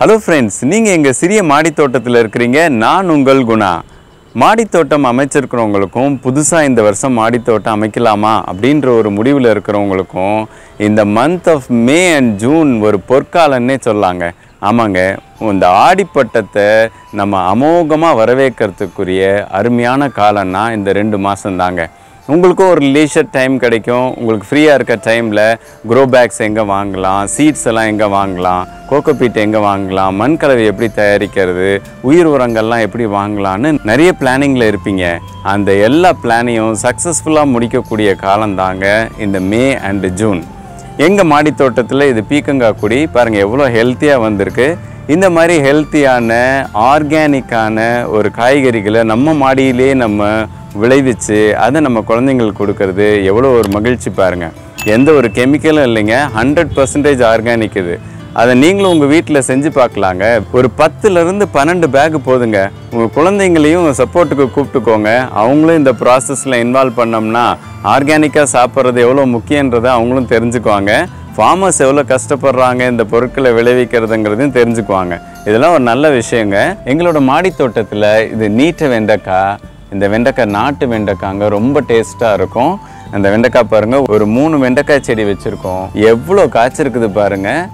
hello friends நீங்கள் எங்கள் சிறிய மாடித் தோட்டத்தில் இருக்கிறீங்க நான் உங்கள் குணா மாடித் தோட்டம் அமைச்சிருக்கிறவங்களுக்கும் புதுசாக இந்த வருஷம் மாடித் தோட்டம் அமைக்கலாமா அப்படின்ற ஒரு முடிவில் இருக்கிறவங்களுக்கும் இந்த month of May and June ஒரு பொற்காலன்னே சொல்லாங்க ஆமாங்க இந்த ஆடிப்பட்டத்தை நம்ம அமோகமாக வரவேற்கிறதுக்குரிய அருமையான காலம்னா இந்த ரெண்டு மாதம் தாங்க உங்களுக்கும் ஒரு லீஷர் டைம் கிடைக்கும் உங்களுக்கு ஃப்ரீயாக இருக்க டைமில் க்ரோ பேக்ஸ் எங்கே வாங்கலாம் சீட்ஸ் எல்லாம் எங்கே வாங்கலாம் கோகோபீட் எங்கே வாங்கலாம் மண் கலவை எப்படி தயாரிக்கிறது உயிர் உரங்கள்லாம் எப்படி வாங்கலாம்னு நிறைய பிளானிங்கில் இருப்பீங்க அந்த எல்லா பிளானையும் சக்ஸஸ்ஃபுல்லாக முடிக்கக்கூடிய காலம்தாங்க இந்த மே அண்டு ஜூன் எங்கள் மாடி தோட்டத்தில் இது பீக்கங்காய் கொடி பாருங்கள் எவ்வளோ ஹெல்த்தியாக வந்திருக்கு இந்த மாதிரி ஹெல்த்தியான ஆர்கானிக்கான ஒரு காய்கறிகளை நம்ம மாடியிலே நம்ம விளைவிச்சு அதை நம்ம குழந்தைங்களுக்கு கொடுக்கறது எவ்வளோ ஒரு மகிழ்ச்சி பாருங்கள் எந்த ஒரு கெமிக்கலும் இல்லைங்க ஹண்ட்ரட் பர்சன்டேஜ் ஆர்கானிக் இது அதை நீங்களும் உங்கள் வீட்டில் செஞ்சு பார்க்கலாங்க ஒரு பத்துலேருந்து பன்னெண்டு பேக் போதுங்க உங்கள் குழந்தைங்களையும் சப்போர்ட்டுக்கு கூப்பிட்டுக்கோங்க அவங்களும் இந்த ப்ராசஸில் இன்வால்வ் பண்ணோம்னா ஆர்கானிக்காக சாப்பிட்றது எவ்வளோ முக்கியன்றதை அவங்களும் தெரிஞ்சுக்குவாங்க ஃபார்மர்ஸ் எவ்வளோ கஷ்டப்படுறாங்க இந்த பொருட்களை விளைவிக்கிறதுங்கிறதையும் தெரிஞ்சுக்குவாங்க இதெல்லாம் ஒரு நல்ல விஷயங்க எங்களோட மாடி தோட்டத்தில் இது நீட்ட வெண்டைக்காய் இந்த வெண்டைக்காய் நாட்டு வெண்டைக்காங்க ரொம்ப டேஸ்ட்டாக இருக்கும் அந்த வெண்டைக்காய் பாருங்கள் ஒரு மூணு வெண்டைக்காய் செடி வச்சுருக்கோம் எவ்வளோ காய்ச்சிருக்குது பாருங்கள்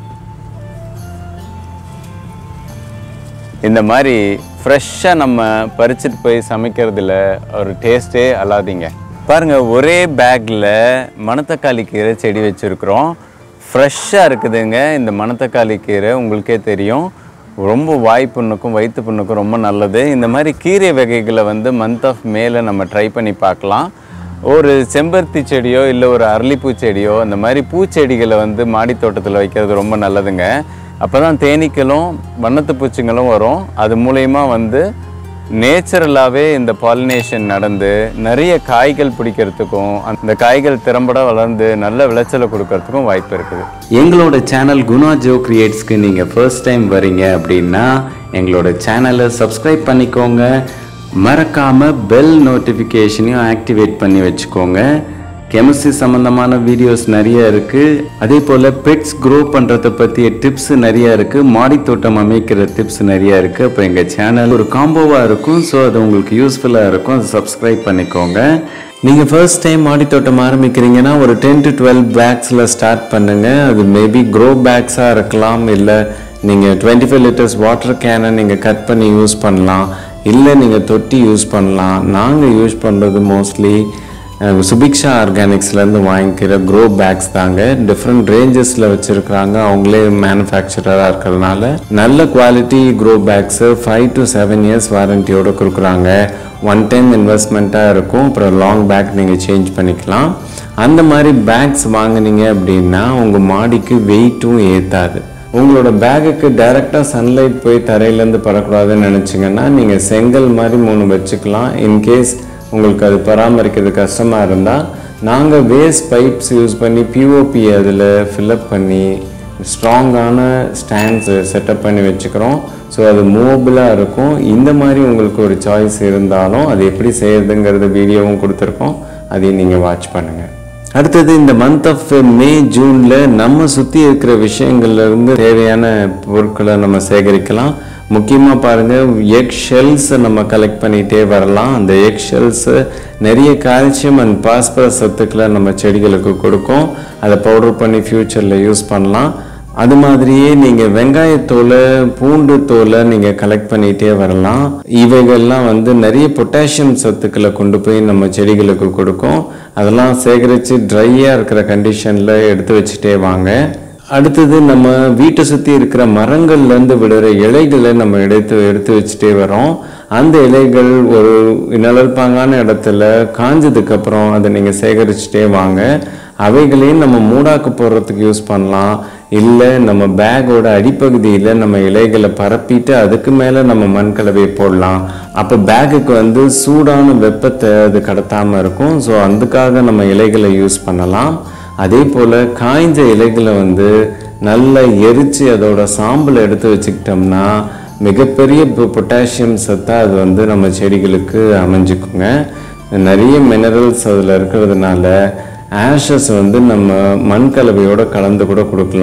இந்த மாதிரி ஃப்ரெஷ்ஷாக நம்ம பறிச்சுட்டு போய் சமைக்கிறதுல ஒரு டேஸ்ட்டே அல்லாதீங்க பாருங்க ஒரே பேக்கில் மணத்தக்காளி கீரை செடி வச்சுருக்குறோம் ஃப்ரெஷ்ஷாக இருக்குதுங்க இந்த மணத்தக்காளி கீரை உங்களுக்கே தெரியும் ரொம்ப வாய் புண்ணுக்கும் வயிற்று புண்ணுக்கும் ரொம்ப நல்லது இந்த மாதிரி கீரை வகைகளை வந்து மந்த் ஆஃப் மேல நம்ம ட்ரை பண்ணி பார்க்கலாம் ஒரு செம்பருத்தி செடியோ இல்லை ஒரு அரளிப்பூ செடியோ அந்த மாதிரி பூச்செடிகளை வந்து மாடி தோட்டத்தில் வைக்கிறது ரொம்ப நல்லதுங்க அப்போ தான் தேனீக்களும் வண்ணத்து பூச்சிங்களும் வரும் அது மூலயமா வந்து நேச்சுரலாகவே இந்த பாலினேஷன் நடந்து நிறைய காய்கள் பிடிக்கிறதுக்கும் அந்த காய்கள் திறம்பட வளர்ந்து நல்ல விளைச்சலை கொடுக்கறதுக்கும் வாய்ப்பு இருக்குது எங்களோட சேனல் குணா ஜோ கிரியேட்ஸ்க்கு நீங்கள் ஃபர்ஸ்ட் டைம் வரீங்க அப்படின்னா எங்களோட சேனலை சப்ஸ்கிரைப் பண்ணிக்கோங்க மறக்காமல் பெல் நோட்டிஃபிகேஷனையும் ஆக்டிவேட் பண்ணி வச்சுக்கோங்க கெமிஸ்ட்ரி சம்மந்தமான வீடியோஸ் நிறைய இருக்குது அதே போல் பெட்ஸ் க்ரோ பண்ணுறத பற்றிய டிப்ஸ் நிறைய இருக்குது மாடி தோட்டம் அமைக்கிற டிப்ஸ் நிறைய இருக்குது அப்போ எங்கள் சேனல் ஒரு காம்போவாக இருக்கும் ஸோ அது உங்களுக்கு யூஸ்ஃபுல்லாக இருக்கும் அதை சப்ஸ்கிரைப் பண்ணிக்கோங்க நீங்கள் ஃபர்ஸ்ட் டைம் மாடி தோட்டம் ஆரம்பிக்கிறீங்கன்னா ஒரு டென் டு டுவெல் பேக்ஸில் ஸ்டார்ட் பண்ணுங்கள் அது மேபி க்ரோ பேக்ஸாக இருக்கலாம் இல்லை நீங்கள் டுவெண்ட்டி ஃபைவ் லிட்டர்ஸ் வாட்டர் கேனை நீங்கள் கட் பண்ணி யூஸ் பண்ணலாம் இல்லை நீங்கள் தொட்டி யூஸ் பண்ணலாம் நாங்கள் யூஸ் பண்ணுறது மோஸ்ட்லி சுபிக்ஷா ஆர்கானிக்ஸ்லேருந்து வாங்கிக்கிற க்ரோ பேக்ஸ் தாங்க டிஃப்ரெண்ட் ரேஞ்சஸில் வச்சுருக்குறாங்க அவங்களே மேனுஃபேக்சரராக இருக்கிறதுனால நல்ல quality grow bags five to seven years வாரண்டியோடு கொடுக்குறாங்க ஒன் டைம் இன்வெஸ்ட்மெண்ட்டாக இருக்கும் அப்புறம் லாங் பேக் நீங்கள் சேஞ்ச் பண்ணிக்கலாம் அந்த மாதிரி பேக்ஸ் வாங்குனீங்க அப்படின்னா உங்கள் மாடிக்கு வெயிட்டும் ஏற்றாது உங்களோட பேகுக்கு டைரெக்டாக சன்லைட் போய் தரையிலேருந்து படக்கூடாதுன்னு நினச்சிங்கன்னா நீங்கள் செங்கல் மாதிரி மூணு வச்சுக்கலாம் இன்கேஸ் உங்களுக்கு அது பராமரிக்கிறது கஷ்டமாக இருந்தால் நாங்கள் வேஸ்ட் பைப்ஸ் யூஸ் பண்ணி பிஓபி அதில் ஃபில்அப் பண்ணி ஸ்ட்ராங்கான ஸ்டாண்ட்ஸு செட்டப் பண்ணி வச்சுக்கிறோம் ஸோ அது மூவபிளாக இருக்கும் இந்த மாதிரி உங்களுக்கு ஒரு சாய்ஸ் இருந்தாலும் அது எப்படி செய்யறதுங்கிறது வீடியோவும் கொடுத்துருக்கோம் அதையும் நீங்கள் வாட்ச் பண்ணுங்கள் அடுத்தது இந்த மந்த் ஆஃப் மே ஜூனில் நம்ம சுற்றி இருக்கிற விஷயங்கள்ல இருந்து தேவையான பொருட்களை நம்ம சேகரிக்கலாம் முக்கியமாக பாருங்கள் எக் ஷெல்ஸை நம்ம கலெக்ட் பண்ணிகிட்டே வரலாம் அந்த எக் ஷெல்ஸு நிறைய கால்சியம் அண்ட் பாஸ்பரஸ் சத்துக்களை நம்ம செடிகளுக்கு கொடுக்கும் அதை பவுடர் பண்ணி ஃப்யூச்சரில் யூஸ் பண்ணலாம் அது மாதிரியே நீங்கள் வெங்காயத்தோலை பூண்டு தோலை நீங்கள் கலெக்ட் பண்ணிகிட்டே வரலாம் இவைகள்லாம் வந்து நிறைய பொட்டாசியம் சத்துக்களை கொண்டு போய் நம்ம செடிகளுக்கு கொடுக்கும் அதெல்லாம் சேகரித்து ட்ரையாக இருக்கிற கண்டிஷனில் எடுத்து வச்சுட்டே வாங்க அடுத்தது நம்ம வீட்டை சுற்றி இருக்கிற மரங்கள்லேருந்து விடுற இலைகளை நம்ம எடுத்து எடுத்து வச்சுட்டே வரோம் அந்த இலைகள் ஒரு நிழல்பாங்கான இடத்துல காஞ்சதுக்கப்புறம் அதை நீங்கள் சேகரிச்சுட்டே வாங்க அவைகளையும் நம்ம மூடாக்கு போடுறதுக்கு யூஸ் பண்ணலாம் இல்லை நம்ம பேக்கோட அடிப்பகுதியில் நம்ம இலைகளை பரப்பிட்டு அதுக்கு மேலே நம்ம மண் கலவையை போடலாம் அப்போ பேக்குக்கு வந்து சூடான வெப்பத்தை அது கடத்தாமல் இருக்கும் ஸோ அதுக்காக நம்ம இலைகளை யூஸ் பண்ணலாம் அதே போல் காய்ஞ்ச இலைகளை வந்து நல்லா எரித்து அதோட சாம்பலை எடுத்து வச்சுக்கிட்டோம்னா மிகப்பெரிய பொட்டாசியம் சத்தா அது வந்து நம்ம செடிகளுக்கு அமைஞ்சுக்குங்க நிறைய மினரல்ஸ் அதில் இருக்கிறதுனால ஆஷஸ் வந்து நம்ம மண் கலவையோட கலந்து கூட கொடுக்கலாம்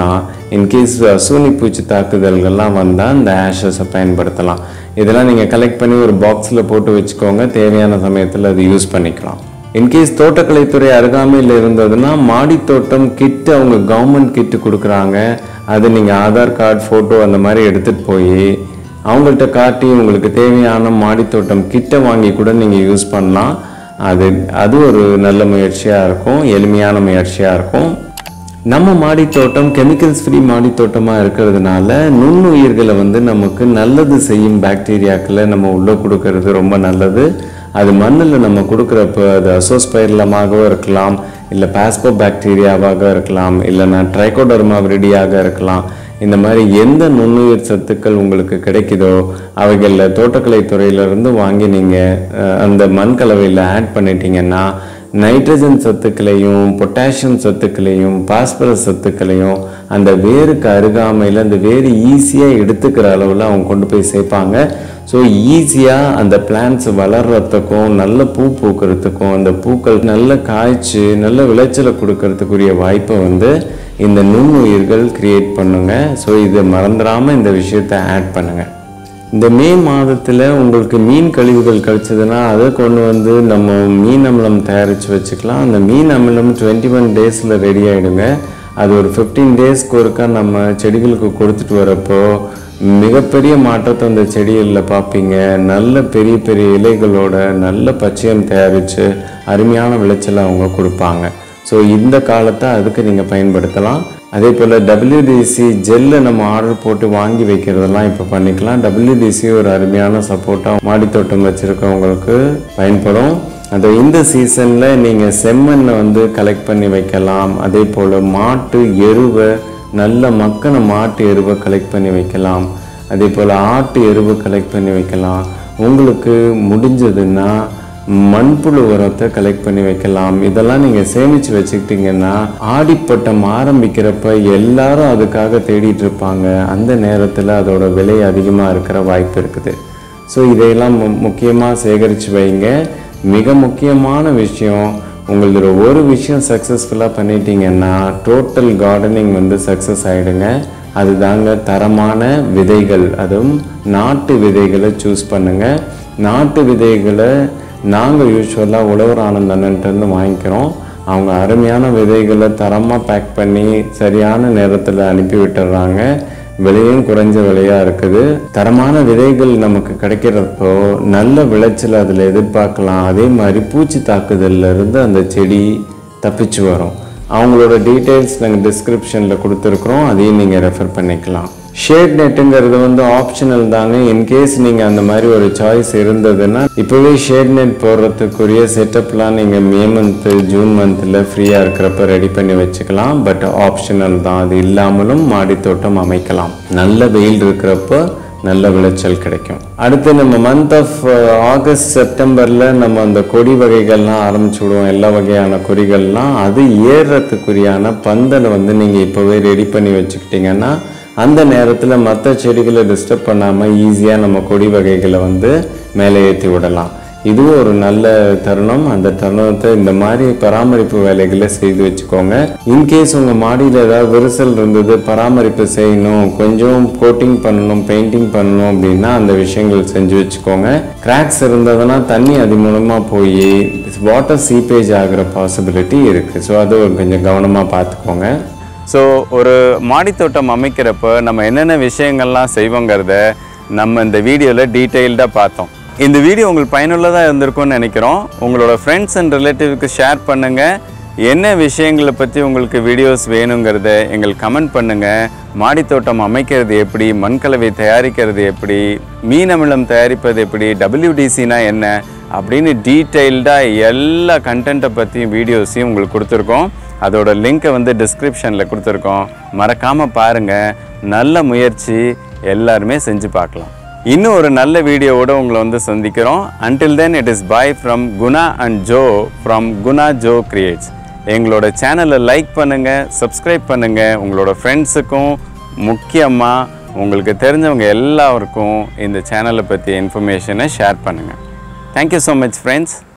இன்கேஸ் அசூனி பூச்சி தாக்குதல்கள்லாம் வந்தால் இந்த ஆஷஸை பயன்படுத்தலாம் இதெல்லாம் நீங்கள் கலெக்ட் பண்ணி ஒரு பாக்ஸில் போட்டு வச்சுக்கோங்க தேவையான சமயத்தில் அது யூஸ் பண்ணிக்கலாம் இன்கேஸ் தோட்டக்கலைத்துறை அருகாமையில் இருந்ததுன்னா மாடித்தோட்டம் கிட் அவங்க கவர்மெண்ட் கிட்டு கொடுக்குறாங்க அது நீங்கள் ஆதார் கார்டு ஃபோட்டோ அந்த மாதிரி எடுத்துகிட்டு போய் அவங்கள்ட்ட காட்டி உங்களுக்கு தேவையான மாடித்தோட்டம் கிட்ட வாங்கி கூட நீங்கள் யூஸ் பண்ணலாம் அது அது ஒரு நல்ல முயற்சியாக இருக்கும் எளிமையான முயற்சியாக இருக்கும் நம்ம மாடித்தோட்டம் கெமிக்கல்ஸ் ஃப்ரீ மாடித்தோட்டமாக இருக்கிறதுனால நுண்ணுயிர்களை வந்து நமக்கு நல்லது செய்யும் பாக்டீரியாக்களை நம்ம உள்ளே கொடுக்கறது ரொம்ப நல்லது அது மண்ணில் நம்ம கொடுக்குறப்ப அது அசோஸ்பைர்லமாகவும் இருக்கலாம் இல்லை பாஸ்போ பாக்டீரியாவாக இருக்கலாம் இல்லைன்னா ட்ரைகோடர்மா விரிடியாக இருக்கலாம் இந்த மாதிரி எந்த நுண்ணுயிர் சத்துக்கள் உங்களுக்கு கிடைக்குதோ அவைகளில் தோட்டக்கலை துறையிலிருந்து வாங்கி நீங்கள் அந்த மண் கலவையில் ஆட் பண்ணிட்டீங்கன்னா நைட்ரஜன் சத்துக்களையும் பொட்டாசியம் சத்துக்களையும் பாஸ்பரஸ் சத்துக்களையும் அந்த வேருக்கு அருகாமையில் அந்த வேர் ஈஸியாக எடுத்துக்கிற அளவில் அவங்க கொண்டு போய் சேர்ப்பாங்க ஸோ ஈஸியாக அந்த பிளான்ட்ஸ் வளர்கிறதுக்கும் நல்ல பூ பூக்கிறதுக்கும் அந்த பூக்கள் நல்ல காய்ச்சி நல்ல விளைச்சலை கொடுக்கறதுக்குரிய வாய்ப்பை வந்து இந்த நுண்ணுயிர்கள் கிரியேட் பண்ணுங்க ஸோ இதை மறந்துடாமல் இந்த விஷயத்தை ஆட் பண்ணுங்கள் இந்த மே மாதத்தில் உங்களுக்கு மீன் கழிவுகள் கிடைச்சதுன்னா அதை கொண்டு வந்து நம்ம மீன் அமிலம் தயாரித்து வச்சுக்கலாம் அந்த மீன் அமிலம் டுவெண்ட்டி ஒன் டேஸில் ரெடி ஆகிடுங்க அது ஒரு ஃபிஃப்டீன் டேஸ்க்கு ஒருக்கா நம்ம செடிகளுக்கு கொடுத்துட்டு வரப்போ மிகப்பெரிய மாற்றத்தை அந்த செடிகளில் பார்ப்பீங்க நல்ல பெரிய பெரிய இலைகளோட நல்ல பச்சையம் தயாரித்து அருமையான விளைச்சலை அவங்க கொடுப்பாங்க ஸோ இந்த காலத்தை அதுக்கு நீங்கள் பயன்படுத்தலாம் அதே போல் டபிள்யூடிசி ஜெல்லை நம்ம ஆர்டர் போட்டு வாங்கி வைக்கிறதெல்லாம் இப்போ பண்ணிக்கலாம் டபிள்யூடிசி ஒரு அருமையான சப்போர்ட்டாக மாடித்தோட்டம் வச்சுருக்கவங்களுக்கு பயன்படும் அந்த இந்த சீசனில் நீங்கள் செம்மண்ணை வந்து கலெக்ட் பண்ணி வைக்கலாம் அதே போல் மாட்டு எருவை நல்ல மக்கின மாட்டு எருவை கலெக்ட் பண்ணி வைக்கலாம் அதே போல் ஆட்டு எருவை கலெக்ட் பண்ணி வைக்கலாம் உங்களுக்கு முடிஞ்சதுன்னா மண்புழு உரத்தை கலெக்ட் பண்ணி வைக்கலாம் இதெல்லாம் நீங்கள் சேமித்து வச்சுக்கிட்டிங்கன்னா ஆடிப்பட்டம் ஆரம்பிக்கிறப்ப எல்லாரும் அதுக்காக தேடிட்டு இருப்பாங்க அந்த நேரத்தில் அதோட விலை அதிகமாக இருக்கிற வாய்ப்பு இருக்குது ஸோ இதையெல்லாம் முக்கியமாக சேகரித்து வைங்க மிக முக்கியமான விஷயம் உங்களோட ஒரு விஷயம் சக்ஸஸ்ஃபுல்லாக பண்ணிட்டீங்கன்னா டோட்டல் கார்டனிங் வந்து சக்ஸஸ் ஆகிடுங்க அதுதாங்க தரமான விதைகள் அதுவும் நாட்டு விதைகளை சூஸ் பண்ணுங்கள் நாட்டு விதைகளை நாங்கள் யூஸ்வலாக உழவர் ஆனந்த் அண்ணன்ட்டேருந்து வாங்கிக்கிறோம் அவங்க அருமையான விதைகளை தரமாக பேக் பண்ணி சரியான நேரத்தில் அனுப்பி விட்டுறாங்க விலையும் குறைஞ்ச விலையாக இருக்குது தரமான விதைகள் நமக்கு கிடைக்கிறப்போ நல்ல விளைச்சல் அதில் எதிர்பார்க்கலாம் அதே மாதிரி பூச்சி தாக்குதல்ல இருந்து அந்த செடி தப்பிச்சு வரும் அவங்களோட டீட்டெயில்ஸ் நாங்கள் டிஸ்கிரிப்ஷனில் கொடுத்துருக்குறோம் அதையும் நீங்கள் ரெஃபர் பண்ணிக்கலாம் ஷேட் நெட்டுங்கிறது வந்து ஆப்ஷனல் தாங்க இன்கேஸ் நீங்கள் அந்த மாதிரி ஒரு சாய்ஸ் இருந்ததுன்னா இப்போவே ஷேட் நெட் போடுறதுக்குரிய செட்டப்லாம் நீங்கள் மே மந்த்து ஜூன் மந்தில் ஃப்ரீயாக இருக்கிறப்ப ரெடி பண்ணி வச்சுக்கலாம் பட் ஆப்ஷனல் தான் அது இல்லாமலும் மாடித்தோட்டம் அமைக்கலாம் நல்ல வெயில் இருக்கிறப்போ நல்ல விளைச்சல் கிடைக்கும் அடுத்து நம்ம மந்த் ஆஃப் ஆகஸ்ட் செப்டம்பரில் நம்ம அந்த கொடி வகைகள்லாம் ஆரம்பிச்சு விடுவோம் எல்லா வகையான கொடிகள்லாம் அது ஏறுறதுக்குரியான பந்தலை வந்து நீங்கள் இப்போவே ரெடி பண்ணி வச்சுக்கிட்டிங்கன்னா அந்த நேரத்தில் மற்ற செடிகளை டிஸ்டர்ப் பண்ணாமல் ஈஸியாக நம்ம கொடி வகைகளை வந்து மேலே ஏற்றி விடலாம் இதுவும் ஒரு நல்ல தருணம் அந்த தருணத்தை இந்த மாதிரி பராமரிப்பு வேலைகளை செய்து வச்சுக்கோங்க இன்கேஸ் உங்கள் மாடியில் ஏதாவது விரிசல் இருந்தது பராமரிப்பு செய்யணும் கொஞ்சம் கோட்டிங் பண்ணணும் பெயிண்டிங் பண்ணணும் அப்படின்னா அந்த விஷயங்கள் செஞ்சு வச்சுக்கோங்க கிராக்ஸ் இருந்ததுன்னா தண்ணி அது மூலமாக போய் வாட்டர் சீப்பேஜ் ஆகிற பாசிபிலிட்டி இருக்குது ஸோ அது ஒரு கொஞ்சம் கவனமாக பார்த்துக்கோங்க ஸோ ஒரு மாடித்தோட்டம் அமைக்கிறப்ப நம்ம என்னென்ன விஷயங்கள்லாம் செய்வோங்கிறத நம்ம இந்த வீடியோவில் டீட்டெயில்டாக பார்த்தோம் இந்த வீடியோ உங்களுக்கு பயனுள்ளதாக இருந்திருக்கும்னு நினைக்கிறோம் உங்களோட ஃப்ரெண்ட்ஸ் அண்ட் ரிலேட்டிவ்க்கு ஷேர் பண்ணுங்கள் என்ன விஷயங்களை பற்றி உங்களுக்கு வீடியோஸ் வேணுங்கிறத எங்களுக்கு கமெண்ட் பண்ணுங்கள் மாடித்தோட்டம் அமைக்கிறது எப்படி மண்கலவை தயாரிக்கிறது எப்படி மீன் அமிலம் தயாரிப்பது எப்படி டபிள்யூடிசினா என்ன அப்படின்னு டீட்டெயில்டாக எல்லா கண்டென்ட்டை பற்றியும் வீடியோஸையும் உங்களுக்கு கொடுத்துருக்கோம் அதோட லிங்க்கை வந்து டிஸ்கிரிப்ஷனில் கொடுத்துருக்கோம் மறக்காமல் பாருங்கள் நல்ல முயற்சி எல்லாருமே செஞ்சு பார்க்கலாம் இன்னும் ஒரு நல்ல வீடியோவோட உங்களை வந்து சந்திக்கிறோம் until then it is bye from Guna and Jo from Guna Jo creates எங்களோட சேனலை லைக் பண்ணுங்கள் சப்ஸ்கிரைப் பண்ணுங்கள் உங்களோட ஃப்ரெண்ட்ஸுக்கும் முக்கியமாக உங்களுக்கு தெரிஞ்சவங்க எல்லாருக்கும் இந்த சேனலை பற்றி இன்ஃபர்மேஷனை ஷேர் பண்ணுங்கள் தேங்க்யூ ஸோ மச் ஃப்ரெண்ட்ஸ்